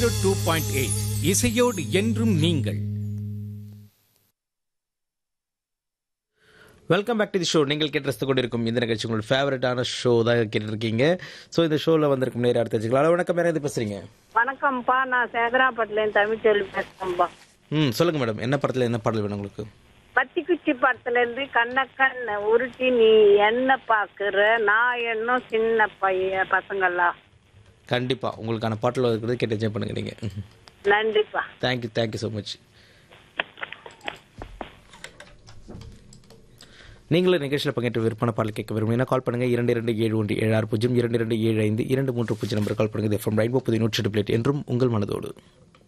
zero two point eight இசையோடு என்றும் நீங்கள் welcome back to the show நீங்கள் கேட்டு கொண்டிருக்கும் இந்த நிகழ்ச்சி உங்களோட ஃபேவரட்டான ஷோ தான் கேட்டுருக்கீங்க ஸோ இந்த ஷோவில் வந்திருக்கும் நேரம் அடுத்து வச்சுக்கலாம் ஹலோ, வணக்கம் யாராவது பேசுறீங்க வணக்கம்ப்பா நான் சேதராப்பட்டிலேருந்து தமிழ்ச்செல்வி பேசுறேன்ப்பா ம் சொல்லுங்க மேடம் என்ன படத்தில் என்ன பாடல் வேணும் உங்களுக்கு பத்திக்குச்சி படத்துல இருந்து கண்ண கண்ண உருட்டி நீ என்ன பாக்குற நான் என்ன சின்ன பையன் பசங்கள்லாம் கண்டிப்பாக உங்களுக்கான பாட்டில் இருக்கிறது கேட்டு என்ஜாய் பண்ணுங்க நீங்கள் நன்றிப்பா தேங்க்யூ தேங்க்யூ ஸோ மச் நீங்களும் நிகழ்ச்சியில் பங்கேற்று விற்பனை பாடல் கேட்க விரும்புனீங்கன்னா கால் பண்ணுங்க இரண்டு இரண்டு ஏழு ஒன்று ஏழு ஆறு பூஜ்ஜியம் இரண்டு இரண்டு ஏழு ஐந்து இரண்டு மூன்று பூஜ்ஜியம் நம்பர் கால் பண்ணுங்க எஃப்எம் ரெயின்போ புதிய நூற்றி எட்டு பிளேட் என்றும் உங்கள் மனதோடு